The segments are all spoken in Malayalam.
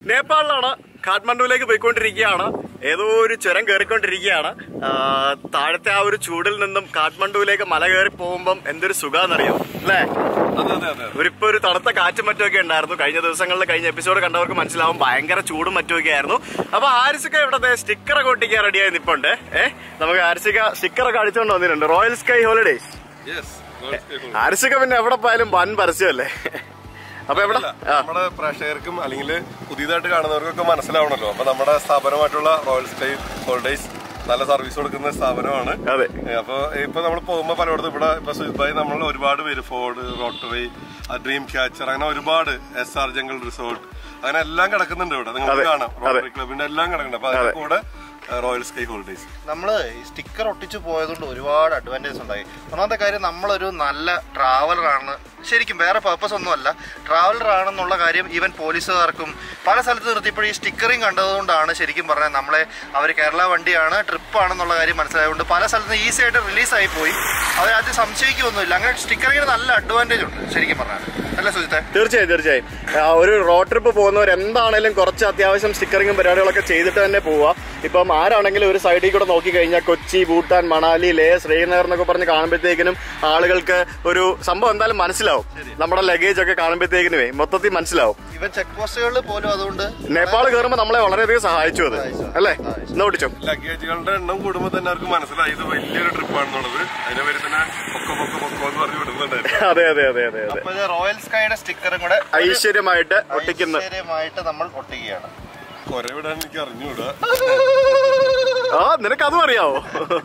നേപ്പാളിലാണ് കാഠ്മണ്ഡുവിലേക്ക് പോയിക്കൊണ്ടിരിക്കുകയാണ് ഏതോ ഒരു ചുരം കയറിക്കൊണ്ടിരിക്കുകയാണ് ആ, താഴത്തെ ആ ഒരു ചൂടിൽ നിന്നും കാഠ്മണ്ഡുവിലേക്ക് മല കയറി പോകുമ്പം എന്തൊരു സുഖാന്നറിയോ അല്ലേ അതെ അതെ അതെ ഒരിപ്പോ ഒരു തണുത്ത കാറ്റും മറ്റുമൊക്കെ ഉണ്ടായിരുന്നു കഴിഞ്ഞ ദിവസങ്ങളിൽ കഴിഞ്ഞ എപ്പിസോഡ് കണ്ടവർക്ക് മനസ്സിലാവും ഭയങ്കര ചൂടും മറ്റുമൊക്കെ ആയിരുന്നു അപ്പൊ ആരിസിക്ക ഇവിടെ സ്റ്റിക്കർ ഒക്കെ ഒട്ടിക്കാൻ റെഡിയായി നിപ്പുണ്ട് ഏഹ് നമുക്ക് ആരിസിക്ക സ്റ്റിക്കർ ഒക്കെ അടിച്ചോണ്ട് വന്നിട്ടുണ്ട് റോയൽ സ്കൈ ഹോളിഡേസ് യെസ് ആരിസിക്ക പിന്നെ എവിടെ പോയാലും വൻ പരസ്യമല്ലേ അപ്പൊ എവിടെ ആ നമ്മുടെ പ്രേക്ഷകർക്കും അല്ലെങ്കിൽ പുതിയതായിട്ട് കാണുന്നവർക്കൊക്കെ മനസ്സിലാവണല്ലോ അപ്പൊ നമ്മുടെ സ്ഥാപനമായിട്ടുള്ള റോയൽ സ്കൈ ഹോളിഡേസ് നല്ല സർവീസ് കൊടുക്കുന്ന സ്ഥാപനമാണ് അതെ ഏ, അപ്പൊ ഇപ്പൊ നമ്മൾ പോകുമ്പോൾ പലയിടത്തും ഇവിടെ ഇപ്പൊ സുജിത് ഭായി നമ്മൾ ഒരുപാട് പേര് ഫോർഡ് റോട്ടറി ഡ്രീം ക്യാച്ചർ അങ്ങനെ ഒരുപാട് എസ് ആർ ജംഗിൾ റിസോർട്ട് അങ്ങനെ എല്ലാം കിടക്കുന്നുണ്ട് ഇവിടെ നിങ്ങൾക്ക് അതെ, കാണാം അതെ. റോട്ടറി ക്ലബിന്റെ എല്ലാം കിടക്കുന്നുണ്ട് അപ്പൊ അതിന്റെ കൂടെ ഏ, റോയൽ സ്കൈ ഹോളിഡേസ് നമ്മള് ഈ സ്റ്റിക്കർ ഒട്ടിച്ചു പോയതുകൊണ്ട് ഒരുപാട് അഡ്വാൻറ്റേജ് ഉണ്ടായി ഒന്നാമത്തെ കാര്യം നമ്മളൊരു നല്ല ട്രാവലർ ആണ് ശരിക്കും വേറെ പർപ്പസ് ഒന്നുമല്ല ട്രാവലർ ആണെന്നുള്ള കാര്യം ഈവൻ പോലീസുകാർക്കും പല സ്ഥലത്ത് നിർത്തിയപ്പോൾ ഈ സ്റ്റിക്കറിങ് കണ്ടതുകൊണ്ടാണ് ശരിക്കും പറഞ്ഞാൽ നമ്മളെ അവർ കേരള വണ്ടിയാണ് ട്രിപ്പ് ആണെന്നുള്ള കാര്യം മനസ്സിലായതുകൊണ്ട് പല സ്ഥലത്തും ഈസി ആയിട്ട് റിലീസായി പോയി അവരാദ്യം സംശയിക്കൊന്നുമില്ല അങ്ങനെ സ്റ്റിക്കറിങ്ങിന് നല്ല അഡ്വാൻറ്റേജ് ഉണ്ട് ശരിക്കും പറഞ്ഞാൽ അല്ലേ സുജിത്തെ തീർച്ചയായും തീർച്ചയായും ആ, ഒരു റോഡ് ട്രിപ്പ് പോകുന്നവർ എന്താണേലും കുറച്ച് അത്യാവശ്യം സ്റ്റിക്കറിങ്ങും പരിപാടികളൊക്കെ ചെയ്തിട്ട് തന്നെ പോവുക ഇപ്പം ആരാണെങ്കിലും ഒരു സൈഡിൽ കൂടെ നോക്കി കഴിഞ്ഞാൽ കൊച്ചി ഭൂട്ടാൻ മണാലി ലേ ശ്രീനഗർ എന്നൊക്കെ പറഞ്ഞ് കാണുമ്പോഴത്തേക്കിനും ആളുകൾക്ക് ഒരു സംഭവം എന്തായാലും മനസ്സിലാവും നമ്മുടെ ലഗേജ് ഒക്കെ കാണുമ്പോഴത്തേക്കിനുമേ മൊത്തത്തിൽ മനസ്സിലാവും ഇവൻ ചെക്ക് പോസ്റ്റുകളിൽ പോലും അതുകൊണ്ട് നേപ്പാൾ കയറുമ്പോൾ നമ്മളെ വളരെയധികം സഹായിച്ചു അത് അല്ലേ ഇന്ന് ഓടിച്ചോ ലഗേജുകളുടെ എണ്ണം കൂടുമ്പോൾ തന്നെ അവർക്ക് മനസ്സിലായി ഇത് വലിയൊരു ട്രിപ്പാണെന്നുള്ളത് അതിന്റെ പേര് തന്നെ പൊക്ക പൊക്ക പൊക്കോ എന്ന് പറഞ്ഞ് വിടുന്നുണ്ടായിരുന്നു അതെ അതെ അതെ അതെ അതെ അപ്പൊ ഇത് റോയൽ സ്കൈയുടെ സ്റ്റിക്കറും കൂടെ ഐശ്വര്യമായിട്ട് ഒട്ടിക്കുന്ന ഐശ്വര്യമായിട്ട് നമ്മൾ ഒട്ടിക്കുകയാണ് കൊറേ വിടാൻ എനിക്ക് അറിഞ്ഞുകൂടാ ആ നിനക്ക് അതും അറിയാവോ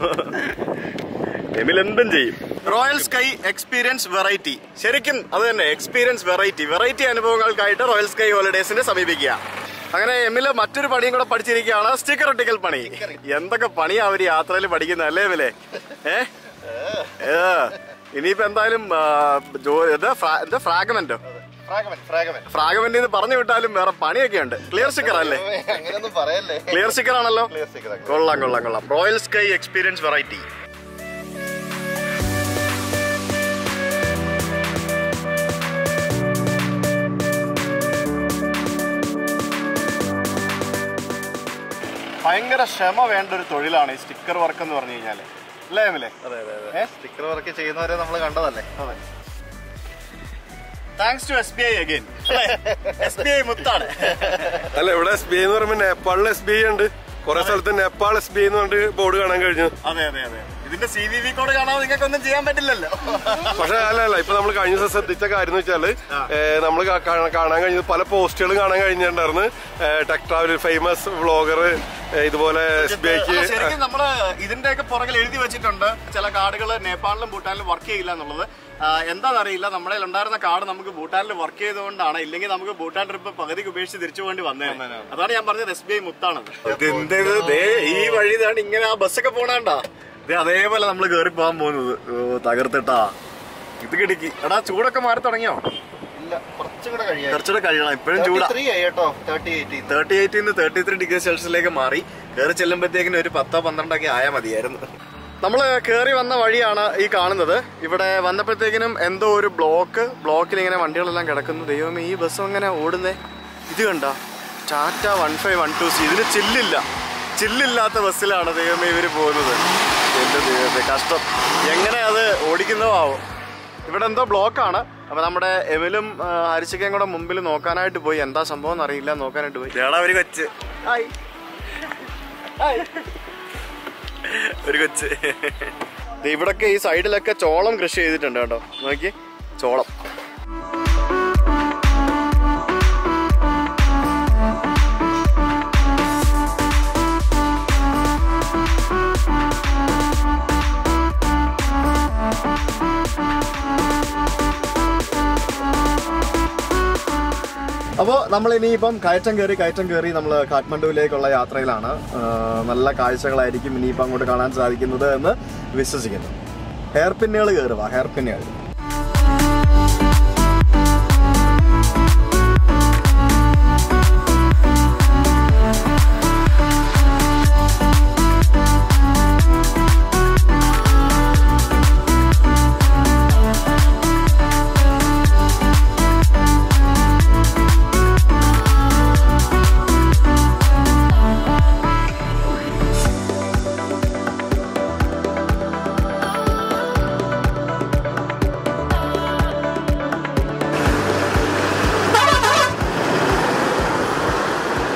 എമിൽ എന്തും ചെയ്യും റോയൽ സ്കൈ എക്സ്പീരിയൻസ് വെറൈറ്റി ശരിക്കും അത് തന്നെ എക്സ്പീരിയൻസ് വെറൈറ്റി വെറൈറ്റി അനുഭവങ്ങൾക്കായിട്ട് റോയൽ സ്കൈ ഹോളിഡേസിനെ സമീപിക്കുക അങ്ങനെ എമ്മില് മറ്റൊരു പണിയും കൂടെ പഠിച്ചിരിക്കുകയാണ് സ്റ്റിക്കർ ഒട്ടിക്കൽ പണി എന്തൊക്കെ പണിയാ അവര് യാത്രയിൽ പഠിക്കുന്നത് അല്ലേ എമ്മിലെ ഏ ഏ. ഇനിയിപ്പോ എന്തായാലും ആ, ജോ- എന്താ ഫ്രാ- എന്താ ഫ്രാഗ്മെന്റോ ഫ്രാഗമെന്റ് ഫ്രാഗമെന്റ് ഫ്രാഗ്മെന്റ് പറഞ്ഞു വിട്ടാലും വേറെ പണിയൊക്കെ ഉണ്ട് ക്ലിയർ സ്റ്റിക്കർ അല്ലേ അങ്ങനെയൊന്നും പറയല്ലേ ക്ലിയർ സ്റ്റിക്കർ ആണല്ലോ Clear sticker ആ. കൊള്ളാം കൊള്ളാം കൊള്ളാം റോയൽ സ്കൈ എക്സ്പീരിയൻസ് വെറൈറ്റി ഭയങ്കര ക്ഷമ വേണ്ട ഒരു തൊഴിലാണ് ഈ സ്റ്റിക്കർ വർക്ക് എന്ന് പറഞ്ഞു കഴിഞ്ഞാല് അല്ലേ എമിലെ അതെ അതെ അതെ സ്റ്റിക്കർ വർക്ക് ചെയ്യുന്നവരെ നമ്മൾ കണ്ടതല്ലേ അതെ thanks to S B I again S B I മുത്താണ് അല്ല ഇവിടെ എസ് ബി ഐ എന്ന് പറയുമ്പോൾ നേപ്പാളിൽ എസ് ബി ഐ ഉണ്ട് കുറെ സ്ഥലത്ത് നേപ്പാൾ എസ് ബി ഐ എന്ന് പറഞ്ഞിട്ട് ബോർഡ് കാണാൻ കഴിഞ്ഞു അതെ അതെ അതെ ഇതിന്റെ സി വി വി കോഡ് കാണാതെ നിങ്ങൾക്കൊന്നും ചെയ്യാൻ പറ്റില്ലല്ലോ പക്ഷെ അല്ല അല്ല ഇപ്പൊ നമ്മൾ കഴിഞ്ഞ ദിവസം ശ്രദ്ധിച്ച കാര്യം എന്ന് വെച്ചാല് നമ്മൾ കാണാൻ കഴിഞ്ഞത് പല പോസ്റ്റുകളും കാണാൻ കഴിഞ്ഞിട്ടുണ്ടായിരുന്നു ടെക് ട്രാവൽ ഫേമസ് വ്ളോഗർ ഇതുപോലെ എസ് ബി അല്ല, ഐക്ക് ശരിക്കും നമ്മള് ഇതിന്റെയൊക്കെ പുറകിൽ എഴുതി വെച്ചിട്ടുണ്ട് ചില കാർഡുകൾ നേപ്പാളിലും ഭൂട്ടാനിലും വർക്ക് ചെയ്യില്ല എന്നുള്ളത് ആ, എന്താണെന്നറിയില്ല നമ്മുടെ ഉണ്ടായിരുന്ന കാർഡ് നമുക്ക് ഭൂട്ടാനിൽ വർക്ക് ചെയ്തുകൊണ്ടാണ് ഇല്ലെങ്കിൽ നമുക്ക് ഭൂട്ടാൻ ട്രിപ്പ് പകുതിക്ക് ഉപേക്ഷിച്ച് തിരിച്ചു പോകേണ്ടി വന്നേ അതാണ് ഞാൻ പറഞ്ഞത് എസ് ബി ഐ മുത്താണത് ഇതെന്തേത് ദേ ഈ വഴി ഇതാണ് ഇങ്ങനെ ആ ബസ്സൊക്കെ പോണാണ്ടാ ദേ അതേപോലെ നമ്മൾ കയറി പോകാൻ പോകുന്നത് ഓ തകർത്തിട്ടാ ഇത് കിടക്കി എടാ ചൂടൊക്കെ മാറി തുടങ്ങിയോ ഇല്ല കുറച്ചും കൂടെ കഴിയാം കുറച്ചുകൂടെ കഴിയണം ഇപ്പോഴും ചൂടാ ത്രീ ആയി കേട്ടോ തേർട്ടി എയ്റ്റീൻ തേർട്ടി എയ്റ്റിൽ നിന്ന് തേർട്ടി ത്രീ ഡിഗ്രി സെൽഷ്യസിലേക്ക് മാറി കയറി ചെല്ലുമ്പോഴത്തേക്കിന് ഒരു പത്തോ പന്ത്രണ്ടൊക്കെ ആയാൽ മതിയായിരുന്നു നമ്മൾ കയറി വന്ന വഴിയാണ് ഈ കാണുന്നത് ഇവിടെ വന്നപ്പോഴത്തേക്കിനും എന്തോ ഒരു ബ്ലോക്ക് ബ്ലോക്കിൽ ഇങ്ങനെ വണ്ടികളെല്ലാം കിടക്കുന്നു ദൈവമേ ഈ ബസ് അങ്ങനെ ഓടുന്നേ ഇത് കണ്ട Tata one five one two C ഇതിന് ചില്ലില്ല ചില്ലില്ലാത്ത ബസ്സിലാണ് ദൈവമേ ഇവര് പോകുന്നത് എന്റെ ദൈവമേ കഷ്ടം എങ്ങനെ അത് ഓടിക്കുന്നതോ ആവും ഇവിടെ എന്തോ ബ്ലോക്കാണ് അപ്പൊ നമ്മുടെ എമിലും ഹരിശിക്കയും കൂടെ മുമ്പിൽ നോക്കാനായിട്ട് പോയി എന്താ സംഭവം എന്ന് അറിയില്ല നോക്കാനായിട്ട് പോയി ചേടാ ഒരു കൊച്ച് ഹായ് ഹായ് ഒരു കൊച്ച് ദേ ഇവിടൊക്കെ ഈ സൈഡിലൊക്കെ ചോളം കൃഷി ചെയ്തിട്ടുണ്ട് കേട്ടോ നോക്കി ചോളം അപ്പോൾ നമ്മൾ ഇനിയിപ്പം കയറ്റം കയറി കയറ്റം കയറി നമ്മൾ കാഠ്മണ്ഡുവിലേക്കുള്ള യാത്രയിലാണ് ആ, നല്ല കാഴ്ചകളായിരിക്കും ഇനിയിപ്പം അങ്ങോട്ട് കാണാൻ സാധിക്കുന്നത് എന്ന് വിശ്വസിക്കുന്നു ഹെയർ പിന്നുകൾ കയറുക ഹെയർ പിന്നുകൾ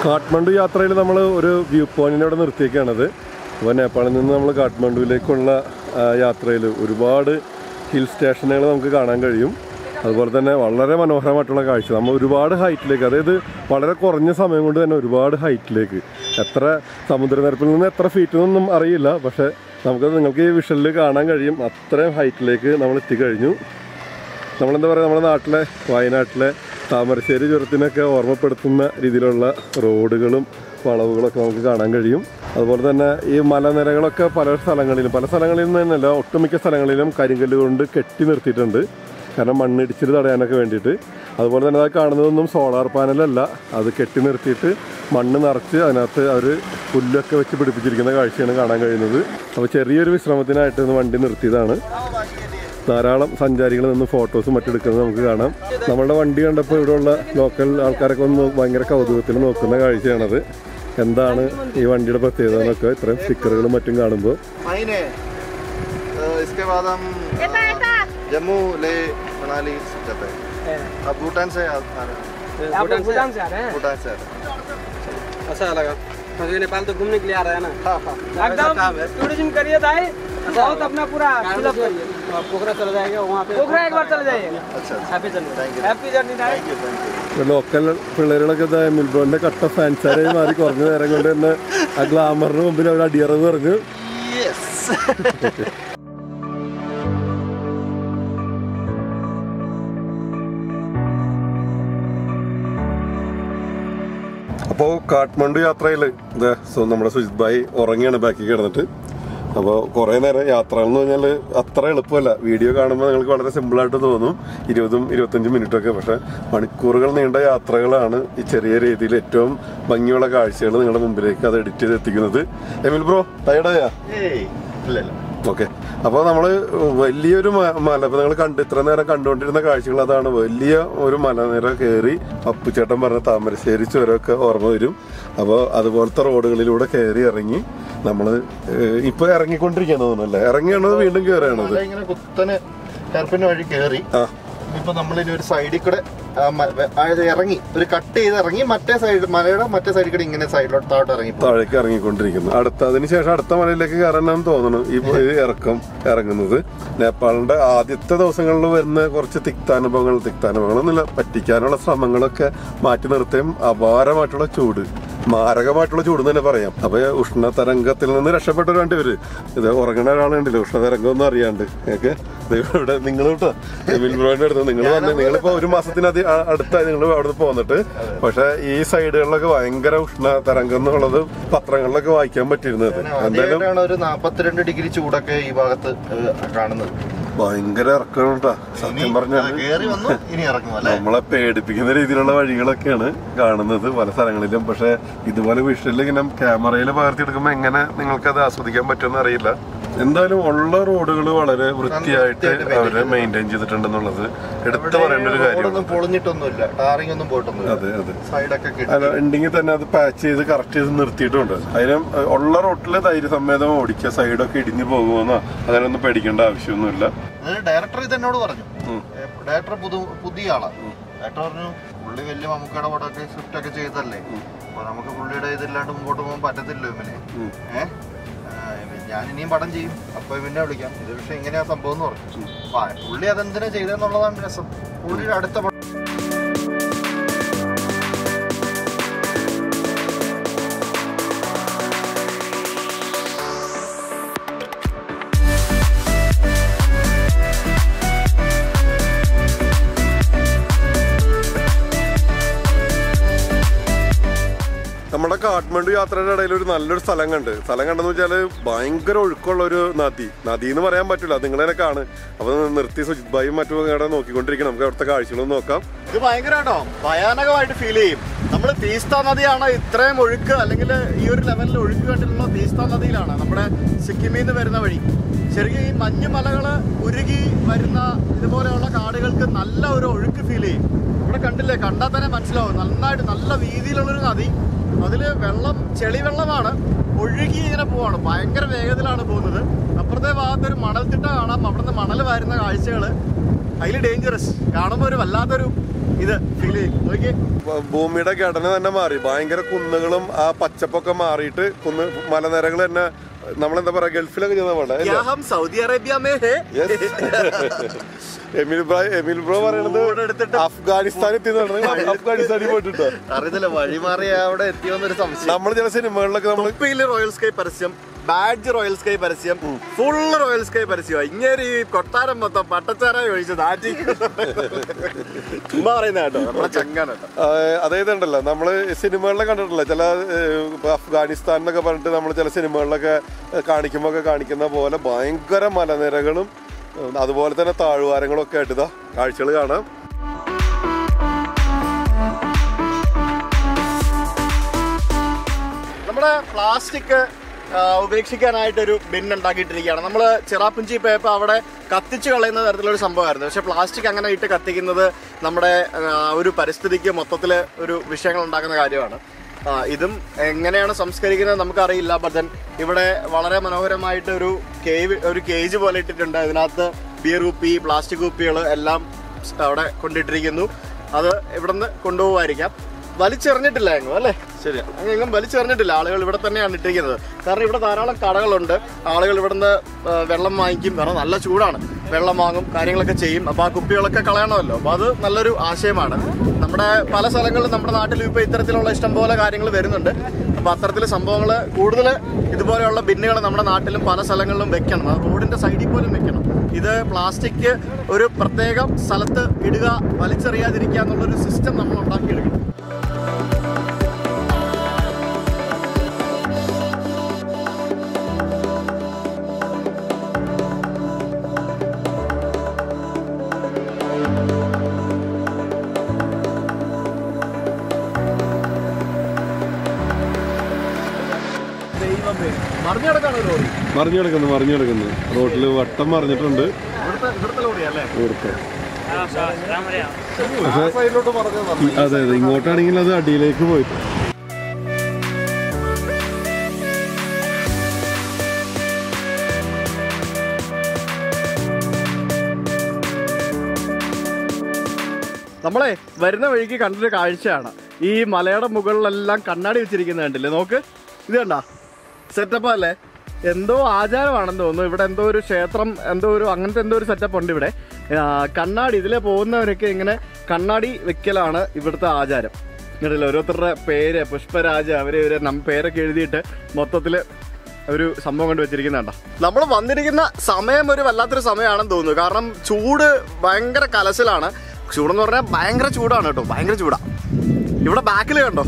കാഠ്മണ്ഡു യാത്രയിൽ നമ്മൾ ഒരു വ്യൂ പോയിന്റിനെ ഇവിടെ നിർത്തിയേക്കാണത് അപ്പോൾ നേപ്പാളിൽ നിന്ന് നമ്മൾ കാഠ്മണ്ഡുവിലേക്കുള്ള യാത്രയിൽ ഒരുപാട് ഹിൽ സ്റ്റേഷനുകൾ നമുക്ക് കാണാൻ കഴിയും അതുപോലെ തന്നെ വളരെ മനോഹരമായിട്ടുള്ള കാഴ്ച നമ്മൾ ഒരുപാട് ഹൈറ്റിലേക്ക് അതായത് വളരെ കുറഞ്ഞ സമയം കൊണ്ട് തന്നെ ഒരുപാട് ഹൈറ്റിലേക്ക് എത്ര സമുദ്രനിരപ്പിൽ നിന്ന് എത്ര ഫീറ്റ് എന്നൊന്നും അറിയില്ല പക്ഷേ നമുക്ക് നിങ്ങൾക്ക് ഈ വിഷലിൽ കാണാൻ കഴിയും അത്രയും ഹൈറ്റിലേക്ക് നമ്മൾ എത്തിക്കഴിഞ്ഞു നമ്മളെന്താ പറയുക നമ്മുടെ നാട്ടിലെ വയനാട്ടിലെ താമരശ്ശേരി ചുരത്തിനൊക്കെ ഓർമ്മപ്പെടുത്തുന്ന രീതിയിലുള്ള റോഡുകളും വളവുകളൊക്കെ നമുക്ക് കാണാൻ കഴിയും അതുപോലെ തന്നെ ഈ മലനിരകളൊക്കെ പല സ്ഥലങ്ങളിലും പല സ്ഥലങ്ങളിൽ നിന്ന് തന്നെയല്ല ഒട്ടുമിക്ക സ്ഥലങ്ങളിലും കരിങ്കല്ല് കൊണ്ട് കെട്ടി നിർത്തിയിട്ടുണ്ട് കാരണം മണ്ണിടിച്ചിൽ തടയാനൊക്കെ വേണ്ടിയിട്ട് അതുപോലെ തന്നെ അത് കാണുന്നതൊന്നും സോളാർ പാനലല്ല അത് കെട്ടി നിർത്തിയിട്ട് മണ്ണ് നിറച്ച് അതിനകത്ത് അവർ പുല്ലൊക്കെ വെച്ച് പിടിപ്പിച്ചിരിക്കുന്ന കാഴ്ചയാണ് കാണാൻ കഴിയുന്നത് അപ്പോൾ ചെറിയൊരു വിശ്രമത്തിനായിട്ട് ഇന്ന് വണ്ടി നിർത്തിയതാണ് ധാരാളം സഞ്ചാരികൾ നിന്ന് ഫോട്ടോസും മറ്റെടുക്കുന്നത് നമുക്ക് കാണാം നമ്മളുടെ വണ്ടി കണ്ടപ്പോൾ ഇവിടെയുള്ള ലോക്കൽ ആൾക്കാരൊക്കെ ഒന്ന് ഭയങ്കര കൗതുകത്തിൽ നോക്കുന്ന കാഴ്ചയാണത് എന്താണ് ഈ വണ്ടിയുടെ പ്രത്യേകത എന്നൊക്കെ ഇത്രയും സ്റ്റിക്കറുകളും മറ്റും കാണുമ്പോൾ महीने अ, इसके बाद हम अ, जम्मू ले मनाली जाते हैं अब भूटान से आ आ रहे हैं आप लोग भूटान से आ रहे हैं भूटान से आ रहे हैं अच्छा लगा मुझे नेपाल तो घूमने के लिए आ रहा है ना एकदम टूरिज्म करिए भाई बहुत अपना पूरा फिलअप करिए पोखरा चला जाएगा वहाँ पे पोखरा एक बार चले जाइएगा अच्छा अच्छा happy journey happy journey thank you thank you local പിള്ളേരുകളൊക്കെ ഇതാ മിൽബോണിന്റെ കട്ട ഫാൻസാരായി മാറി കുറഞ്ഞ നേരം കൊണ്ട് തന്നെ ആ ഗ്ലാമറിന് മുമ്പിൽ അവർ അടിയറന്ന് പറഞ്ഞു അപ്പോൾ കാഠ്മണ്ഡു യാത്രയിൽ ഇത് സു- നമ്മുടെ സുജിത് ഭായി ഉറങ്ങിയാണ് ബാക്കി കിടന്നിട്ട് അപ്പോൾ കുറേ നേരം യാത്ര എന്ന് പറഞ്ഞാൽ അത്ര എളുപ്പമല്ല വീഡിയോ കാണുമ്പോൾ നിങ്ങൾക്ക് വളരെ സിമ്പിളായിട്ട് തോന്നും ഇരുപതും ഇരുപത്തഞ്ചും മിനിറ്റൊക്കെ പക്ഷേ മണിക്കൂറുകൾ നീണ്ട യാത്രകളാണ് ഈ ചെറിയ രീതിയിൽ ഏറ്റവും ഭംഗിയുള്ള കാഴ്ചകൾ നിങ്ങളുടെ മുമ്പിലേക്ക് അത് എഡിറ്റ് ചെയ്ത് എത്തിക്കുന്നത് എമിൽ ബ്രോ ടയർഡായാ ഏയ് ഇല്ല ഇല്ല ഓക്കെ അപ്പോൾ നമ്മൾ വലിയൊരു മ- മല ഇപ്പൊ നിങ്ങൾ കണ്ട് ഇത്ര നേരം കണ്ടുകൊണ്ടിരുന്ന കാഴ്ചകൾ അതാണ് വലിയ ഒരു മലനിര കയറി അപ്പുചേട്ടൻ പറഞ്ഞ താമരശ്ശേരി ചുരമൊക്കെ ഓർമ്മ വരും അപ്പോൾ അതുപോലത്തെ റോഡുകളിലൂടെ കയറി ഇറങ്ങി നമ്മൾ ഇപ്പൊ ഇറങ്ങിക്കൊണ്ടിരിക്കുകയാണ് തോന്നുന്നല്ലേ ഇറങ്ങിയാണോ വീണ്ടും കയറുകയാണത് മല ഇങ്ങനെ കുത്തനെ ഹെർപ്പിന് വഴി കയറി ആ ഇപ്പൊ നമ്മളിനി ഒരു സൈഡിൽ കൂടെ ആ മ- ആ ഇത് ഇറങ്ങി ഒരു കട്ട് ചെയ്ത് ഇറങ്ങി മറ്റേ സൈഡ് മലയുടെ മറ്റേ സൈഡിൽ കൂടെ ഇങ്ങനെ സൈഡിലോട്ട് താഴോട്ട് ഇറങ്ങി പോകും. താഴേക്ക് ഇറങ്ങിക്കൊണ്ടിരിക്കുന്നു അടുത്ത അതിന് ശേഷം അടുത്ത മലയിലേക്ക് കയറാനാന്ന് തോന്നുന്നു ഈ ഈ ഇറക്കം ഇറങ്ങുന്നത് നേപ്പാളിന്റെ ആദ്യത്തെ ദിവസങ്ങളിൽ വരുന്ന കുറച്ച് തിക്താനുഭവങ്ങൾ തിക്താനുഭവങ്ങളൊന്നുമില്ല പറ്റിക്കാനുള്ള ശ്രമങ്ങളൊക്കെ മാറ്റി നിർത്തുകയും അപാരമായിട്ടുള്ള ചൂട് മാരകമായിട്ടുള്ള ചൂട് എന്ന് തന്നെ പറയാം അപ്പൊ ഉഷ്ണതരംഗത്തിൽ നിന്ന് രക്ഷപ്പെട്ട ഒരു രണ്ടുപേര് ഇത് ഉറങ്ങുന്ന ഒരാളുണ്ടല്ലോ ഉഷ്ണതരംഗം ഒന്നും അറിയാണ്ട് ഒക്കെ ഇവിടെ നിങ്ങൾ കേട്ടോ മിൽബ്രോന്റെ അടുത്ത് നിങ്ങൾ വന്ന് നിങ്ങളിപ്പോ ഒരു മാസത്തിനത് അടുത്തായി നിങ്ങൾ അവിടെ പോന്നിട്ട് പക്ഷെ ഈ സൈഡുകളിലൊക്കെ ഭയങ്കര ഉഷ്ണ തരംഗം എന്നുള്ളത് പത്രങ്ങളിലൊക്കെ വായിക്കാൻ പറ്റിയിരുന്നത് എന്തായാലും ആദ്യമായിട്ടാണ് ഒരു നാപ്പത്തിരണ്ട് ഡിഗ്രി ചൂടൊക്കെ ഈ ഭാഗത്ത് ഏഹ്, കാണുന്നത് ഭയങ്കര ഇറക്കണം കേട്ടാ സത്യം പറഞ്ഞാൽ കയറി വന്നു ഇനി ഇറങ്ങും അല്ലെ നമ്മളെ പേടിപ്പിക്കുന്ന രീതിയിലുള്ള വഴികളൊക്കെയാണ് കാണുന്നത് പല സ്ഥലങ്ങളിലും പക്ഷെ ഇതുപോലെ വിഷ്വലിൽ ഇങ്ങനെ ക്യാമറയിൽ പകർത്തിയെടുക്കുമ്പോ എങ്ങനെ നിങ്ങൾക്ക് അത് ആസ്വദിക്കാൻ പറ്റുമെന്ന് അറിയില്ല എന്തായാലും ഉള്ള റോഡുകൾ വളരെ വൃത്തിയായിട്ട് അവര് മെയിൻറ്റെയിൻ ചെയ്തിട്ടുണ്ടെന്നുള്ളത് എടുത്തു പറയേണ്ട ഒരു കാര്യമാണ് റോഡൊന്നും പൊളിഞ്ഞിട്ടൊന്നുമില്ല ടാറിംഗ് ഒന്നും പോയിട്ടൊന്നുമില്ല അതെ അതെ സൈഡൊക്കെ കിട്ടി അല്ല ഉണ്ടെങ്കിൽ തന്നെ അത് പാച്ച് ചെയ്ത് കറക്റ്റ് ചെയ്ത് നിർത്തിയിട്ടുണ്ട് അതിന് ഉള്ള റോട്ടില് ധൈര്യസമേതം ഓടിക്കുക സൈഡൊക്കെ ഇടിഞ്ഞു പോകുമെന്നോ അങ്ങനെയൊന്നും പേടിക്കേണ്ട ആവശ്യമൊന്നുമില്ല ഡയറക്ടർ ഇത് എന്നോട് പറഞ്ഞു ഡയറക്ടർ പുതു പുതിയ ആളാ ഡയറക്ടർ പറഞ്ഞു പുള്ളി വലിയ മമ്മൂക്കയുടെ പടമൊക്കെ സ്ക്രിപ്റ്റ് ഒക്കെ ചെയ്തല്ലേ അപ്പൊ നമുക്ക് പുള്ളിയുടെ ഇതില്ലാണ്ട് മുമ്പോട്ട് പോകാൻ പറ്റത്തില്ലോ ഇവന് ഏഹ് ഞാൻ ഇനിയും പടം ചെയ്യും അപ്പൊ പിന്നെ വിളിക്കാം ഇത് പക്ഷെ ഇങ്ങനെയാ സംഭവം എന്ന് പറഞ്ഞു അപ്പൊ ആ പുള്ളി അതെന്തിനാ ചെയ്തെന്നുള്ളതാണ് രസം പുള്ളിയുടെ അടുത്ത പടം നമ്മുടെ കാഠ്മണ്ഡു യാത്രയുടെ ഇടയിൽ ഒരു നല്ലൊരു സ്ഥലം കണ്ട് സ്ഥലം കണ്ടെന്ന് വെച്ചാല് ഭയങ്കര ഒഴുക്കുള്ള ഒരു നദി നദി എന്ന് പറയാൻ പറ്റില്ല നിങ്ങൾ തന്നെ കാണ് അപ്പൊ നിർത്തി സുജിത് ഭായും മറ്റും ഇവിടെ നോക്കിക്കൊണ്ടിരിക്കണം നമുക്ക് അവിടുത്തെ കാഴ്ചകളൊന്നും നോക്കാം ഇത് ഭയങ്കര കേട്ടോ ഭയാനകമായിട്ട് ഫീൽ ചെയ്യും നമ്മൾ തീസ്ത നദിയാണ് ഇത്രയും ഒഴുക്ക് അല്ലെങ്കിൽ ഈ ഒരു ലെവലിൽ ഒഴുക്ക് കണ്ടിട്ടുള്ള തീസ്ത നദിയിലാണ് നമ്മുടെ സിക്കിമിൽ നിന്ന് വരുന്ന വഴി ശരിക്കും ഈ മഞ്ഞുമലകള് ഉരുകി വരുന്ന ഇതുപോലെയുള്ള കാടുകൾക്ക് നല്ല ഒരു ഒഴുക്ക് ഫീൽ ചെയ്യും ഇവിടെ കണ്ടില്ലേ കണ്ടാൽ തന്നെ മനസ്സിലാവും നന്നായിട്ട് നല്ല വീതിയിലുള്ളൊരു നദി അതില് വെള്ളം ചെളി വെള്ളമാണ് ഒഴുകി ഇങ്ങനെ പോവാണ് ഭയങ്കര വേഗത്തിലാണ് പോകുന്നത് അപ്പുറത്തെ ഭാഗത്ത് ഒരു മണൽത്തിട്ട കാണാം അവിടുന്ന് മണൽ വരുന്ന കാഴ്ചകള് അതിൽ ഡേഞ്ചറസ് കാണുമ്പോൾ ഒരു വല്ലാത്തൊരു ഇത് ഫീൽ ചെയ്യും നോക്കി ഭ- ഭൂമിയുടെ ഘടന തന്നെ മാറി ഭയങ്കര കുന്നുകളും ആ പച്ചപ്പൊക്കെ മാറിയിട്ട് കുന്ന് മലനിരകൾ തന്നെ നമ്മളെന്താ പറയാ ഗൾഫിലൊക്കെ ചെന്ന പോലെ അല്ലേ? ഹം സൗദി അറേബ്യ മേ ഹേ Yes. Emil bro Emil bro പറയണത് Phone എടുത്തിട്ട് അഫ്ഗാനിസ്ഥാനിൽ എത്തി അഫ്ഗാനിസ്ഥാനിൽ പോയിട്ടുണ്ടോ അറിയത്തില്ല വഴി മാറി അവിടെ എത്തിയോന്നൊരു സംശയം നമ്മൾ ചില സിനിമകളിലൊക്കെ നമ്മൾ തൊപ്പിയില് റോയൽ സ്കൈ പരസ്യം ബാഡ്ജ് റോയൽ സ്കൈ പരസ്യം ഫുള്ള് റോയൽ സ്കൈ പരസ്യം ഇങ്ങനെ ഈ കൊട്ടാരം മൊത്തം പട്ടച്ചാരായി ഒഴിച്ചത് ആറ്റി ചുമ്മാ പറയുന്ന കേട്ടോ നമ്മളെ ചങ്ങാണ് കേട്ടോ അതായത് ഉണ്ടല്ലോ നമ്മള് സിനിമകളിലൊക്കെ കണ്ടിട്ടില്ല ചില ഏഹ്, ഇപ്പൊ അഫ്ഗാനിസ്ഥാൻ എന്നൊക്കെ പറഞ്ഞിട്ട് നമ്മൾ ചില സിനിമകളിലൊക്കെ കാണിക്കുമ്പോൾ ഒക്കെ കാണിക്കുന്ന പോലെ ഭയങ്കര മലനിരകളും ഏഹ്, അതുപോലെ തന്നെ താഴ്വാരങ്ങളും ഒക്കെ ആയിട്ട് ഇതാ കാഴ്ചകൾ കാണാം നമ്മുടെ പ്ലാസ്റ്റിക് ഉപേക്ഷിക്കാനായിട്ടൊരു ബിൻ ഉണ്ടാക്കിയിട്ടിരിക്കുകയാണ് നമ്മൾ ചിറാപ്പുഞ്ചി പേപ്പർ അവിടെ കത്തിച്ച് കളയുന്ന തരത്തിലൊരു സംഭവമായിരുന്നു പക്ഷെ പ്ലാസ്റ്റിക് അങ്ങനെ ഇട്ട് കത്തിക്കുന്നത് നമ്മുടെ ആ, ഒരു പരിസ്ഥിതിക്ക് മൊത്തത്തിൽ ഒരു വിഷയങ്ങൾ ഉണ്ടാക്കുന്ന കാര്യമാണ് ആ, ഇതും എങ്ങനെയാണ് സംസ്കരിക്കുന്നത് നമുക്കറിയില്ല ബട്ട് ദെൻ ഇവിടെ വളരെ മനോഹരമായിട്ട് ഒരു കേവ് ഒരു കേജ് പോലെ ഇട്ടിട്ടുണ്ട് ഇതിനകത്ത് ബിയർ കുപ്പി പ്ലാസ്റ്റിക് കുപ്പികൾ എല്ലാം അവിടെ കൊണ്ടിട്ടിരിക്കുന്നു അത് ഇവിടുന്ന് കൊണ്ടുപോകുമായിരിക്കാം വലിച്ചെറിഞ്ഞിട്ടില്ല എങ്ങും അല്ലേ ശരിയാ എങ്ങും വലിച്ചെറിഞ്ഞിട്ടില്ല ആളുകൾ ഇവിടെ തന്നെയാണ് ഇട്ടിരിക്കുന്നത് കാരണം ഇവിടെ ധാരാളം കടകളുണ്ട് ആളുകൾ ഇവിടുന്ന് ആ, വെള്ളം വാങ്ങിക്കും കാരണം നല്ല ചൂടാണ് വെള്ളം വാങ്ങും കാര്യങ്ങളൊക്കെ ചെയ്യും അപ്പോൾ ആ കുപ്പികളൊക്കെ കളയണമല്ലോ അപ്പോൾ അത് നല്ലൊരു ആശയമാണ് നമ്മുടെ പല സ്ഥലങ്ങളിലും നമ്മുടെ നാട്ടിൽ ഇപ്പോൾ ഇത്തരത്തിലുള്ള ഇഷ്ടംപോലെ കാര്യങ്ങൾ വരുന്നുണ്ട് അപ്പോൾ അത്തരത്തിൽ സംഭവങ്ങൾ കൂടുതൽ ഇതുപോലെയുള്ള ബിന്നുകൾ നമ്മുടെ നാട്ടിലും പല സ്ഥലങ്ങളിലും വെക്കണം അത് റോഡിന്റെ സൈഡിൽ പോലും വെക്കണം ഇത് പ്ലാസ്റ്റിക് ഒരു പ്രത്യേകം സ്ഥലത്ത് ഇടുക വലിച്ചെറിയാതിരിക്കുക എന്നുള്ളൊരു സിസ്റ്റം നമ്മൾ ഉണ്ടാക്കിയെടുക്കണം മറിഞ്ഞു കിടക്കാണ് ലോറി മറിഞ്ഞു കിടക്കുന്നു മറിഞ്ഞു കിടക്കുന്നു റോട്ടിൽ വട്ടം മറിഞ്ഞിട്ടുണ്ട് ഇവിടുത്തെ ഇവിടുത്തെ ലോറിയല്ലേ ഇവിടുത്തെ ഈ- അതെ അതെ ഇങ്ങോട്ടാണെങ്കിൽ അത് അടിയിലേക്ക് പോയിട്ട് നമ്മളെ വരുന്ന വഴിക്ക് കണ്ടൊരു കാഴ്ചയാണ് ഈ മലയുടെ മുകളിലെല്ലാം കണ്ണാടി വെച്ചിരിക്കുന്നത് കണ്ടില്ലേ നോക്ക് ഇത് കണ്ട സെറ്റപ്പ് അല്ലേ എന്തോ ആചാരമാണെന്ന് തോന്നുന്നു ഇവിടെ എന്തോ ഒരു ക്ഷേത്രം എന്തോ ഒരു അങ്ങനത്തെ എന്തോ ഒരു സെറ്റപ്പ് ഉണ്ട് ഇവിടെ ആ, കണ്ണാടി ഇതിലെ പോകുന്നവരൊക്കെ ഇങ്ങനെ കണ്ണാടി വെക്കലാണ് ഇവിടുത്തെ ആചാരം കണ്ടില്ലേ ഓരോരുത്തരുടെ പേര് പുഷ്പരാജ അവര് ഇവരെ നം പേരൊക്കെ എഴുതിയിട്ട് മൊത്തത്തില് ഒരു സംഭവം കൊണ്ട് വെച്ചിരിക്കുന്നതാണ്ട നമ്മൾ വന്നിരിക്കുന്ന സമയം ഒരു വല്ലാത്തൊരു സമയമാണെന്ന് തോന്നുന്നു കാരണം ചൂട് ഭയങ്കര കലശലാണ് ചൂടെന്ന് പറഞ്ഞാൽ ഭയങ്കര ചൂടാണ് കേട്ടോ ഭയങ്കര ചൂടാ ഇവിടെ ബാക്കിൽ കണ്ടോ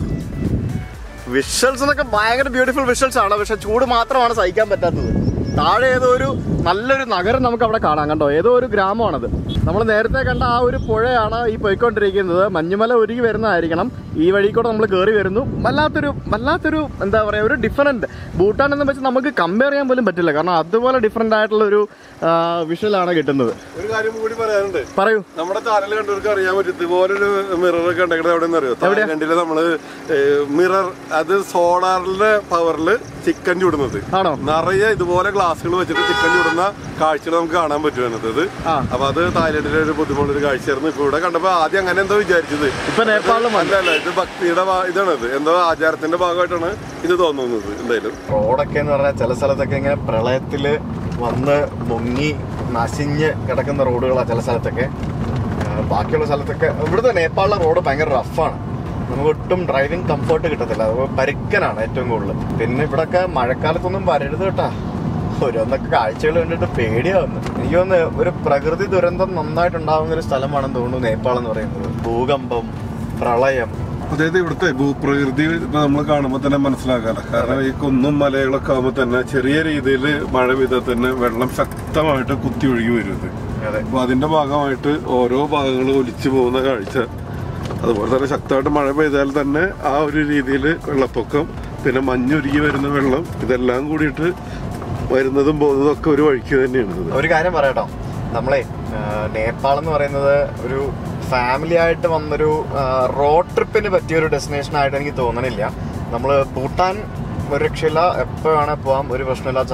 വിഷ്വൽസ് എന്നൊക്കെ ഭയങ്കര ബ്യൂട്ടിഫുൾ വിഷ്വൽസ് ആണ് പക്ഷെ ചൂട് മാത്രമാണ് സഹിക്കാൻ പറ്റാത്തത് താഴെ ഏതോ ഒരു നല്ലൊരു നഗരം നമുക്ക് അവിടെ കാണാം കണ്ടോ ഏതോ ഒരു ഗ്രാമമാണത് നമ്മൾ നേരത്തെ കണ്ട ആ ഒരു പുഴയാണ് ഈ പോയിക്കൊണ്ടിരിക്കുന്നത് മഞ്ഞുമല ഒരുങ്ങി വരുന്നതായിരിക്കണം ഈ വഴി കൂടെ നമ്മൾ കയറി വരുന്നു വല്ലാത്തൊരു വല്ലാത്തൊരു എന്താ പറയുക ഒരു ഡിഫറൻറ്റ് ഭൂട്ടാൻ എന്ന് വെച്ച് നമുക്ക് കമ്പയർ ചെയ്യാൻ പോലും പറ്റില്ല കാരണം അതുപോലെ ഡിഫറെൻ്റ് ആയിട്ടുള്ള ഒരു വിഷ്വലാണ് കിട്ടുന്നത് ഒരു കാര്യം കൂടി പറയാനുണ്ട് പറയൂ നമ്മുടെ ചാനൽ കണ്ടവർക്ക് അറിയാൻ പറ്റും ഇതുപോലൊരു മിറർ ഒക്കെ ഉണ്ടെങ്കിൽ എവിടെ അറിയോ തായ്ലൻഡില് നമ്മള് മിറർ അത് സോളാറിന്റെ പവറിൽ ചിക്കൻ ചുടുന്നത് ആണോ നിറയെ ഇതുപോലെ ഗ്ലാസ്സുകൾ വെച്ചിട്ട് ചിക്കൻ ചുടുന്ന കാഴ്ചകൾ നമുക്ക് കാണാൻ പറ്റും അത് ആ. അപ്പൊ അത് തായ്ലൻഡിലെ ഒരു ബുദ്ധിമുട്ടുള്ള ഒരു കാഴ്ചയായിരുന്നു ഇപ്പൊ ഇവിടെ കണ്ടപ്പോ ആദ്യം അങ്ങനെ എന്തോ വിചാരിച്ചത് ഇപ്പൊ നേപ്പാളിലും അല്ല അല്ല ഇത് ഭക്തിയുടെ ഭാ- ഇതാണത് എന്തോ ആചാരത്തിന്റെ ഭാഗമായിട്ടാണ് ഇത് തോന്നുന്നത് എന്തായാലും റോഡൊക്കെ എന്ന് പറഞ്ഞാൽ ചില സ്ഥലത്തൊക്കെ ഇങ്ങനെ പ്രളയത്തില് വന്ന് മുങ്ങി നശിഞ്ഞ് കിടക്കുന്ന റോഡുകളാണ് ചില സ്ഥലത്തൊക്കെ ആ, ബാക്കിയുള്ള സ്ഥലത്തൊക്കെ ഇവിടുത്തെ നേപ്പാളിലെ റോഡ് ഭയങ്കര റഫാണ് നമുക്ക് ഒട്ടും ഡ്രൈവിംഗ് കംഫർട്ട് കിട്ടത്തില്ല അത് പരുക്കനാണ് ഏറ്റവും കൂടുതൽ പിന്നെ ഇവിടൊക്കെ മഴക്കാലത്തൊന്നും വരരുത് കേട്ടാ ഓരോന്നൊക്കെ കാഴ്ചകൾ കണ്ടിട്ട് പേടിയാവുന്നു എനിക്ക് തോന്നുന്നു ഒരു പ്രകൃതി ദുരന്തം നന്നായിട്ടുണ്ടാവുന്ന ഒരു സ്ഥലമാണെന്ന് തോന്നുന്നു നേപ്പാൾ എന്ന് പറയുന്നത് ഭൂകമ്പം പ്രളയം അതായത് ഇവിടുത്തെ ഭൂപ്രകൃതി ഇപ്പൊ നമ്മൾ കാണുമ്പോൾ തന്നെ മനസ്സിലാക്കാലോ കാരണം ഈ കുന്നും മലകളൊക്കെ ആകുമ്പോൾ തന്നെ ചെറിയ രീതിയിൽ മഴ പെയ്താൽ തന്നെ വെള്ളം ശക്തമായിട്ട് കുത്തി ഒഴുകി വരുന്നത് അതെ അപ്പൊ അതിന്റെ ഭാഗമായിട്ട് ഓരോ ഭാഗങ്ങൾ ഒലിച്ചു പോകുന്ന കാഴ്ച അതുപോലെ തന്നെ ശക്തമായിട്ട് മഴ പെയ്താൽ തന്നെ ആ ഒരു രീതിയിൽ വെള്ളപ്പൊക്കം പിന്നെ മഞ്ഞുരുകി വരുന്ന വെള്ളം ഇതെല്ലാം കൂടിയിട്ട് വരുന്നതും പോകുന്നതും ഒക്കെ ഒരു വഴിക്ക് തന്നെയാണ് ഇത്. ഒരു കാര്യം പറയട്ടോ നമ്മളെ ആ, നേപ്പാൾ എന്ന് പറയുന്നത് ഒരു ഫാമിലി ആയിട്ട് വന്നൊരു റോഡ് ട്രിപ്പിന് പറ്റിയ ഒരു ഡെസ്റ്റിനേഷൻ ആയിട്ട് എനിക്ക് തോന്നണില്ല നമ്മൾ ഭൂട്ടാൻ ഒരു രക്ഷയില്ല എപ്പോൾ വേണേൽ പോവാം ഒരു പ്രശ്നമില്ലാത്ത സ്ഥലം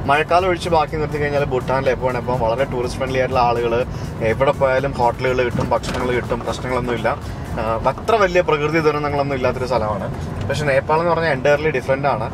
മഴക്കാലം ഒഴിച്ച് ബാക്കി നിർത്തി കഴിഞ്ഞാൽ ഭൂട്ടാനിൽ എപ്പോൾ വേണം ഇപ്പോൾ വളരെ ടൂറിസ്റ്റ് ഫ്രണ്ട്ലി ആയിട്ടുള്ള ആളുകൾ എവിടെ പോയാലും ഹോട്ടലുകൾ കിട്ടും ഭക്ഷണങ്ങൾ കിട്ടും പ്രശ്നങ്ങളൊന്നുമില്ല ആ, അത്ര വലിയ പ്രകൃതി ദുരന്തങ്ങളൊന്നും ഇല്ലാത്തൊരു സ്ഥലമാണ് പക്ഷെ നേപ്പാൾ എന്ന് പറഞ്ഞാൽ എൻറ്റയർലി ഡിഫറെൻ്റ് ആണ്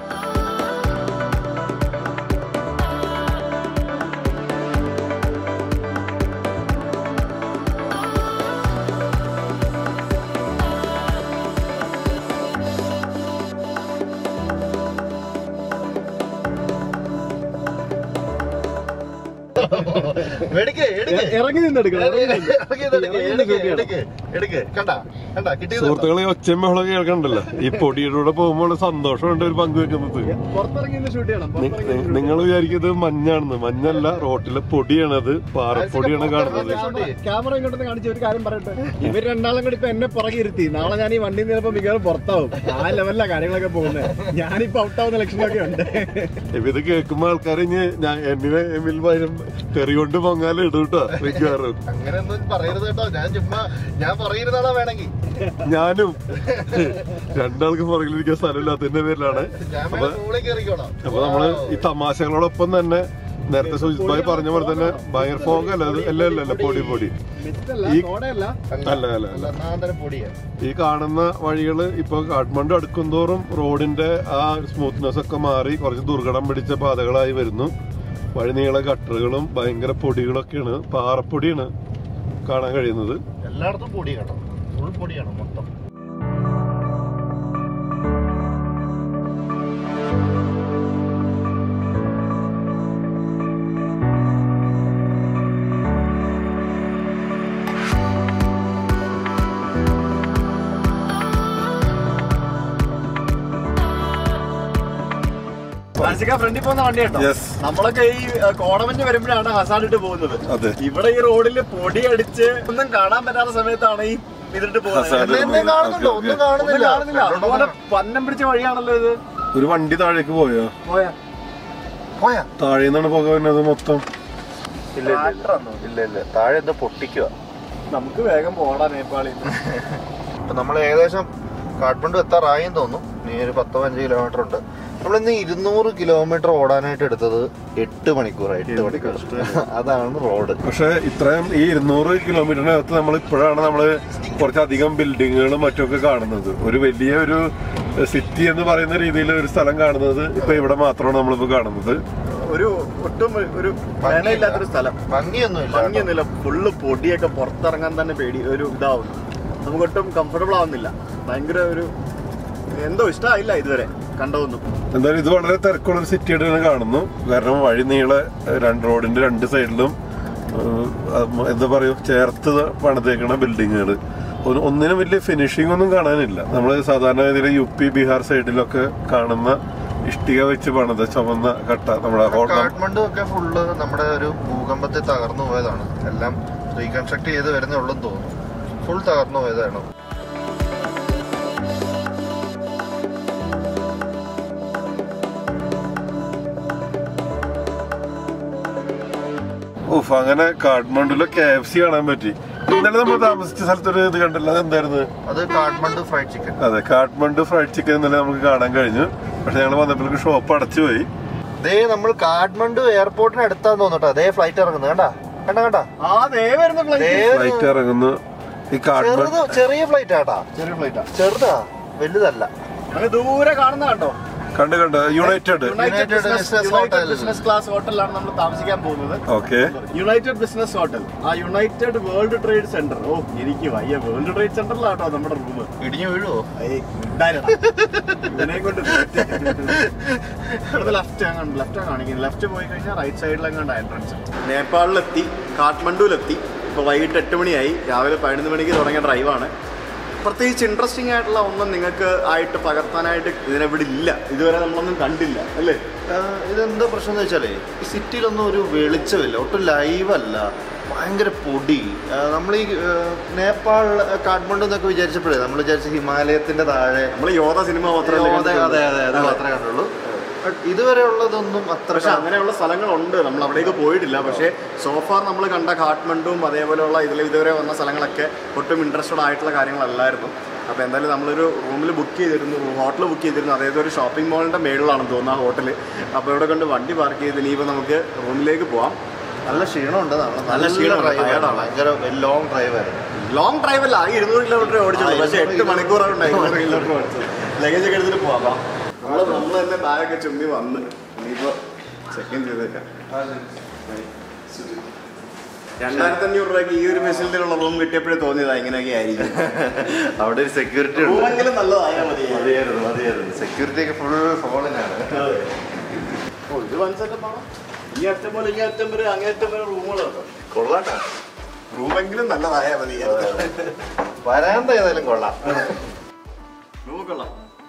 എടുക്ക്, എടുക്ക്. ഇറങ്ങി നിന്നെടുക്കണം ഇറങ്ങി എടുക്ക്, എടുക്ക്, എടുക്ക്, എടുക്ക്. കണ്ടാ കണ്ടാ കിട്ടിയത് സുഹൃത്തുക്കളെ ഈ ഒച്ചയും ബഹളമൊക്കെ കേൾക്കണ്ടല്ലോ ഈ പൊടിയുടെ കൂടെ പോകുമ്പോൾ സന്തോഷമുണ്ട് ഒരു പങ്കുവെക്കുന്നത് പുറത്തിറങ്ങി ഷൂട്ട് ചെയ്യണം നിങ്ങൾ വിചാരിക്കുന്നത് മഞ്ഞാണെന്ന് മഞ്ഞല്ല റോട്ടിലെ പൊടിയാണത് പാറപ്പൊടിയാണ് കാണുന്നത് ക്യാമറ ഇങ്ങോട്ട് കാണിച്ച ഒരു കാര്യം പറയട്ടെ ഇവർ രണ്ടാളും കൂടി ഇപ്പൊ എന്നെ പുറകെ ഇരുത്തി നാളെ ഞാൻ ഈ വണ്ടി ചിലപ്പോ മിക്കവാറും പുറത്താവും ആ ലെവലിലാണ് കാര്യങ്ങളൊക്കെ പോകുന്നത് ഞാനിപ്പോ ഔട്ടാവുന്ന ലക്ഷണമൊക്കെ ഉണ്ട് ഇപ്പൊ ഇത് കേൾക്കുമ്പോ ആൾക്കാർ ഇനി ഞാൻ എന്നിനെ എമിൽ വരും തെറി കൊണ്ട് പൊങ്ങാലും ഇടും കേട്ടോ മിക്കവാറും അങ്ങനെയൊന്നും പറയരുത് കേട്ടോ ഞാൻ ചുമ്മാ ഞാൻ പറയുന്നതാണോ വേണമെങ്കിൽ ഞാനും രണ്ടാൾക്ക് പുറകിലിരിക്കാൻ സ്ഥലമില്ലാത്തതിന്റെ പേരിലാണ് ഞാൻ അപ്പൊ വേണേ മുകളിൽ കയറിക്കോളാം അപ്പൊ നമ്മള് ഈ തമാശകളോടൊപ്പം തന്നെ നേരത്തെ സുജിത് ഭായി പറഞ്ഞ പോലെ തന്നെ ഭയങ്കര ഫോഗ് അല്ല അത് അല്ല അല്ല അല്ല പൊടി പൊടി ഈ കോടയല്ല അല്ല അല്ല അല്ല ഒന്നാന്തരം പൊടിയാ ഈ കാണുന്ന വഴികള് ഇപ്പൊ കാഠ്മണ്ഡു അടുക്കും തോറും റോഡിന്റെ ആ സ്മൂത്ത്നെസ് ഒക്കെ മാറി കുറച്ച് ദുർഘടം പിടിച്ച പാതകളായി വരുന്നു വഴി നീള ഗട്ടറുകളും ഭയങ്കര പൊടികളൊക്കെയാണ് പാറപ്പൊടിയാണ് കാണാൻ കഴിയുന്നത് എല്ലായിടത്തും പൊടി കേട്ടോ ഫുൾ പൊടിയാണ് മൊത്തം ഫ്രണ്ടിൽ പോകുന്ന വണ്ടി കേട്ടോ Yes. നമ്മളൊക്കെ ഈ ആ, കോടമഞ്ഞ് വരുമ്പോഴാണ് ഹസാഡ് ഇട്ട് പോകുന്നത് അതെ ഇവിടെ ഈ റോഡിൽ പൊടി അടിച്ച് ഒന്നും കാണാൻ പറ്റാത്ത സമയത്താണ് ഈ ഇതിട്ട് പോകുന്നത് ഹസാർഡ് എന്നെ ഒന്നും കാണുന്നുണ്ടോ ഒന്നും ഒന്നും കാണുന്നില്ല കാണുന്നില്ല അതുപോലെ പന്നം പിടിച്ച വഴിയാണല്ലോ ഇത് ഒരു വണ്ടി താഴേക്ക് പോയോ പോയാ പോയാ താഴെ നിന്നാണ് പുക വരുന്നത് മൊത്തം ഇല്ല ഇല്ല ഇല്ല താഴെ എന്തോ പൊട്ടിക്കുക നമുക്ക് വേഗം പോടാ നേപ്പാളിൽ ഇപ്പൊ നമ്മൾ ഏകദേശം കാഠ്മണ്ഡു എത്താറായെന്ന് തോന്നുന്നു ഇനി ഒരു പത്തോ അഞ്ച് കിലോമീറ്റർ ഉണ്ട് നമ്മളിന്ന് ഇരുന്നൂറ് കിലോമീറ്റർ ഓടാനായിട്ട് എടുത്തത് എട്ട് മണിക്കൂറായി എട്ട് മണിക്കൂർ അതാണ് റോഡ് പക്ഷെ ഇത്രയും ഈ ഇരുന്നൂറ് കിലോമീറ്ററിനകത്ത് നമ്മൾ ഇപ്പോഴാണ് നമ്മൾ കുറച്ചധികം ബിൽഡിങ്ങുകളും മറ്റുമൊക്കെ കാണുന്നത് ഒരു വലിയ ഒരു സിറ്റി എന്ന് പറയുന്ന രീതിയിൽ ഒരു സ്ഥലം കാണുന്നത് ഇപ്പൊ ഇവിടെ മാത്രമാണ് നമ്മളിപ്പോ കാണുന്നത് ഒരു ഒട്ടും ഒരു മേനയില്ലാത്തൊരു സ്ഥലം ഭംഗിയൊന്നും ഇല്ല ഭംഗിയൊന്നുമില്ല ഫുള്ള് പൊടിയൊക്കെ പുറത്തിറങ്ങാൻ തന്നെ പേടി ഒരു ഇതാവുന്നു നമുക്കൊട്ടും കംഫർട്ടബിൾ ആവുന്നില്ല ഭയങ്കര ഒരു എന്തോ ഇഷ്ടമായില്ല ഇതുവരെ കണ്ടതൊന്നും എന്തായാലും ഇത് വളരെ തിരക്കുള്ള ഒരു സിറ്റിയായിട്ട് തന്നെ കാണുന്നു കാരണം വഴി നീളെ രണ്ട് റോഡിന്റെ രണ്ട് സൈഡിലും ഏഹ്, അത് എന്താ പറയുക ചേർത്ത് പണിതേക്കണ ബിൽഡിങ്ങുകൾ ഒന്നിനും വലിയ ഫിനിഷിംഗ് ഒന്നും കാണാനില്ല നമ്മൾ സാധാരണ രീതിയിൽ യു പി ബീഹാർ സൈഡിലൊക്കെ കാണുന്ന ഇഷ്ടിക വെച്ച് പണിത ചുമന്ന കട്ട നമ്മുടെ ഹോട്ടൽ കാഠ്മണ്ഡു ഒക്കെ ഫുള്ള് നമ്മുടെ ഒരു ഭൂകമ്പത്തിൽ തകർന്നു പോയതാണ് എല്ലാം റീകൺസ്ട്രക്ട് ചെയ്ത് വരുന്നേ ഉള്ളെന്ന് തോന്നുന്നു ഫുൾ തകർന്നു പോയതാണ് ഓഫ് അങ്ങനെ കാഠ്മണ്ഡുലെ കെ എഫ് സി കാണാൻ പറ്റി ഇന്നലെ നമ്മൾ താമസിച്ച സ്ഥലത്തൊരു ഇത് കണ്ടല്ലോ അതെന്തായിരുന്നു അത് കാഠ്മണ്ഡു ഫ്രൈഡ് ചിക്കൻ അതെ കാഠ്മണ്ഡു ഫ്രൈഡ് ചിക്കൻ ഇന്നലെ നമുക്ക് കാണാൻ കഴിഞ്ഞു പക്ഷെ ഞങ്ങൾ വന്നപ്പോഴേക്ക് ഷോപ്പ് അടച്ചു പോയി ദേ നമ്മൾ കാഠ്മണ്ഡു എയർപോർട്ടിന് അടുത്താന്ന് തോന്നട്ടോ അതേ ഫ്ലൈറ്റ് ഇറങ്ങുന്നത് കണ്ടാ കണ്ട കണ്ടാ ആ ദേ വരുന്ന ദേ ഫ്ലൈറ്റ് ഫ്ലൈറ്റ് ഇറങ്ങുന്നു ഈ കാഠ്മണ്ഡു ചെറുത് ചെറിയ ഫ്ലൈറ്റ് ആട്ടാ ചെറിയ ഫ്ലൈറ്റാ ചെറുതാ വലുതല്ല അങ്ങ് ദൂരെ കാണുന്ന കണ്ടോ കണ്ട് കണ്ട് United United Business Hotel. Business class ഹോട്ടലിലാണ് നമ്മൾ താമസിക്കാൻ പോകുന്നത് ഓക്കെ യുണൈറ്റഡ് ബിസിനസ് ഹോട്ടൽ ആ യുണൈറ്റഡ് വേൾഡ് ട്രേഡ് സെന്റർ ഓ എനിക്ക് വയ്യ വേൾഡ് ട്രേഡ് സെന്ററിലാട്ടോ നമ്മുടെ റൂം ഇടിഞ്ഞു വീഴുവോ ഇവനെ കൊണ്ട് ലെഫ്റ്റ് അങ്ങോട്ട് ലെഫ്റ്റ് കാണിക്കുന്നത് ലെഫ്റ്റ് പോയി കഴിഞ്ഞാൽ റൈറ്റ് സൈഡിൽ അങ്ങോട്ട് എൻട്രൻസ് നേപ്പാളിലെത്തി കാഠ്മണ്ഡുവിലെത്തി ഇപ്പോൾ വൈകിട്ട് എട്ട് മണിയായി രാവിലെ പതിനൊന്ന് മണിക്ക് തുടങ്ങിയ ഡ്രൈവാണ് പ്രത്യേകിച്ച് ഇൻട്രസ്റ്റിംഗ് ആയിട്ടുള്ള ഒന്നും നിങ്ങൾക്ക് ആയിട്ട് പകർത്താനായിട്ട് ഇതിനെവിടെ ഇല്ല ഇതുവരെ നമ്മളൊന്നും കണ്ടില്ല അല്ലേ ആഹ് ഇതെന്താ പ്രശ്നം എന്ന് വെച്ചാലേ ഈ സിറ്റിയിലൊന്നും ഒരു വെളിച്ചമില്ല ഒട്ടും ലൈവ് അല്ല ഭയങ്കര പൊടി നമ്മൾ ഈ ആഹ് നേപ്പാൾ കാഠ്മണ്ഡു എന്നൊക്കെ വിചാരിച്ചപ്പോഴേ നമ്മൾ വിചാരിച്ച ഹിമാലയത്തിന്റെ താഴെ നമ്മൾ യോധ സിനിമ അതെ മാത്രമേ അതെ അതെ അത് മാത്രമേ കണ്ടുള്ളൂ ബട്ട് ഇതുവരെ ഉള്ളതൊന്നും അത്ര പക്ഷെ അങ്ങനെയുള്ള സ്ഥലങ്ങളുണ്ട് നമ്മൾ അവിടേക്ക് പോയിട്ടില്ല പക്ഷേ സോഫാർ നമ്മൾ കണ്ട കാഠ്മണ്ഡും അതേപോലെയുള്ള ഇതിൽ ഇതുവരെ വന്ന സ്ഥലങ്ങളൊക്കെ ഒട്ടും ഇൻട്രസ്റ്റഡ് ആയിട്ടുള്ള കാര്യങ്ങളല്ലായിരുന്നു അപ്പോൾ എന്തായാലും നമ്മളൊരു റൂമിൽ ബുക്ക് ചെയ്തിരുന്നു ഹോട്ടൽ ബുക്ക് ചെയ്തിരുന്നു അതായത് ഒരു ഷോപ്പിംഗ് മോളിൻ്റെ മേളിലാണെന്ന് തോന്നുന്നു ആ ഹോട്ടൽ അപ്പോൾ ഇവിടെ കൊണ്ട് വണ്ടി പാർക്ക് ചെയ്ത് ഇനിയിപ്പോൾ നമുക്ക് റൂമിലേക്ക് പോവാം നല്ല ക്ഷീണമുണ്ട് നമ്മൾ നല്ല ക്ഷീണമുണ്ട്, ഡ്രൈവ് tired ആണ്. ഭയങ്കര ലോങ് ഡ്രൈവ് ആയിരുന്നു ലോങ് ഡ്രൈവ് അല്ല ആകെ ഇരുന്നൂറ് കിലോമീറ്റർ ഓടിച്ചുള്ളൂ പക്ഷേ എട്ട് മണിക്കൂറാണ് ഇരുന്നൂറ് കിലോമീറ്റർ ഓടിച്ചത് ലഗേജ് ഒക്കെ എടുത്തിട്ട് പോവാം നമ്മൾ നമ്മൾ തന്നെ ബാഗൊക്കെ ചുമ്മി വന്ന് ഇനിയിപ്പോൾ സെക്കൻഡ് ചെയ്തേക്കാം രണ്ടായിരത്തി അഞ്ഞൂറ് രൂപയ്ക്ക് ഈ ഒരു ഫെസിലിറ്റിയിലുള്ള റൂം കിട്ടിയപ്പോഴേ തോന്നിയതാ ഇങ്ങനെയൊക്കെ ആയിരിക്കും അവിടെ ഒരു സെക്യൂരിറ്റി ഉണ്ട് റൂമെങ്കിലും നല്ലതായാൽ മതി മതിയായിരുന്നു മതിയായിരുന്നു സെക്യൂരിറ്റി ഒക്കെ ഫുൾ ഫോണിനാണ് ഓ, ഇത് വൺ സെറ്റപ്പാണോ ഈ അറ്റം പോലെ ഈ അറ്റം വരെ അങ്ങേ അറ്റം വരെ റൂമുകളുണ്ടോ കൊള്ളാട്ടോ റൂമെങ്കിലും നല്ലതായാൽ മതി വരാന്ത ഏതായാലും കൊള്ളാം റൂം കൊള്ളാം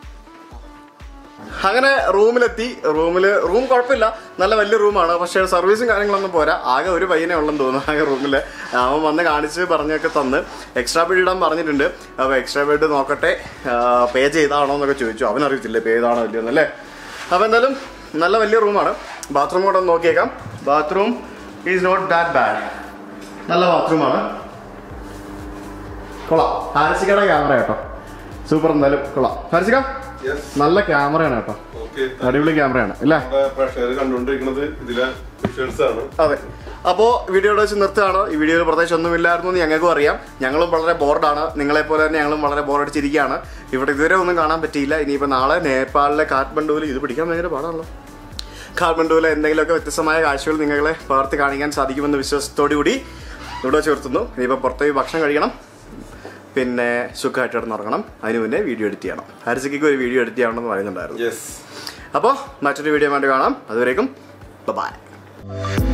അങ്ങനെ റൂമിലെത്തി റൂമിൽ റൂം കുഴപ്പമില്ല നല്ല വലിയ റൂമാണ് പക്ഷേ സർവീസും കാര്യങ്ങളൊന്നും പോരാ ആകെ ഒരു പയ്യനെ ഉള്ളെന്ന് തോന്നുന്നു ആകെ റൂമിൽ അവൻ വന്ന് കാണിച്ച് പറഞ്ഞൊക്കെ തന്ന് എക്സ്ട്രാ ബെഡ് ഇടാൻ പറഞ്ഞിട്ടുണ്ട് അപ്പോൾ എക്സ്ട്രാ ബെഡ് നോക്കട്ടെ പേ ചെയ്താണോ എന്നൊക്കെ ചോദിച്ചു അവനറിയത്തില്ലേ പേ ചെയ്താണോ ഇല്ലയോ എന്നല്ലേ അപ്പോൾ എന്തായാലും നല്ല വലിയ റൂമാണ് ബാത്റൂം കൂടെ ഒന്ന് നോക്കിയേക്കാം bathroom is not that bad നല്ല ബാത്റൂമാണ് കൊള്ളാം ഹാരിസിക്കയുടെ ക്യാമറ കേട്ടോ സൂപ്പർ എന്തായാലും കൊള്ളാം ഹാരിസിക്ക നല്ല ക്യാമറയാണ് കേട്ടോ ഓക്കെ അടിപൊളി ക്യാമറയാണ് അല്ലേ പ്രേക്ഷകർ കണ്ടുകൊണ്ടിരിക്കുന്നത് ഇതിലെ വിഷ്വൽസ് ആണ് അതെ അപ്പോൾ വീഡിയോയുടെ വെച്ച് നിർത്തുകയാണ് ഈ വീഡിയോയിൽ പ്രത്യേകിച്ച് ഒന്നുമില്ലായിരുന്നു എന്ന് ഞങ്ങൾക്കും അറിയാം ഞങ്ങളും വളരെ ബോർഡാണ് നിങ്ങളെപ്പോലെ തന്നെ ഞങ്ങളും വളരെ ബോറടിച്ചിരിക്കുകയാണ് ഇവിടെ ഇതുവരെ ഒന്നും കാണാൻ പറ്റിയില്ല ഇനിയിപ്പോൾ നാളെ നേപ്പാളിലെ കാഠ്മണ്ഡുവിൽ ഇത് പിടിക്കാൻ ഭയങ്കര പാടാണല്ലോ കാഠ്മണ്ഡുവിലെ എന്തെങ്കിലുമൊക്കെ വ്യത്യസ്തമായ കാഴ്ചകൾ നിങ്ങളെ പകർത്തി കാണിക്കാൻ സാധിക്കുമെന്ന വിശ്വാസത്തോടു കൂടി ഇവിടെ ചേർത്തുന്നു ഇനിയിപ്പോൾ പുറത്തേക്ക് ഭക്ഷണം കഴിക്കണം പിന്നെ സുഖമായിട്ട് കിടന്നുറങ്ങണം അതിന് മുന്നേ വീഡിയോ എഡിറ്റ് ചെയ്യണം ഹരിസയ്ക്ക് ഒരു വീഡിയോ എഡിറ്റ് ചെയ്യണമെന്ന് പറയുന്നുണ്ടായിരുന്നു യെസ് അപ്പോൾ മറ്റൊരു വീഡിയോ വേണ്ടി കാണാം അതുവരേക്കും ബൈ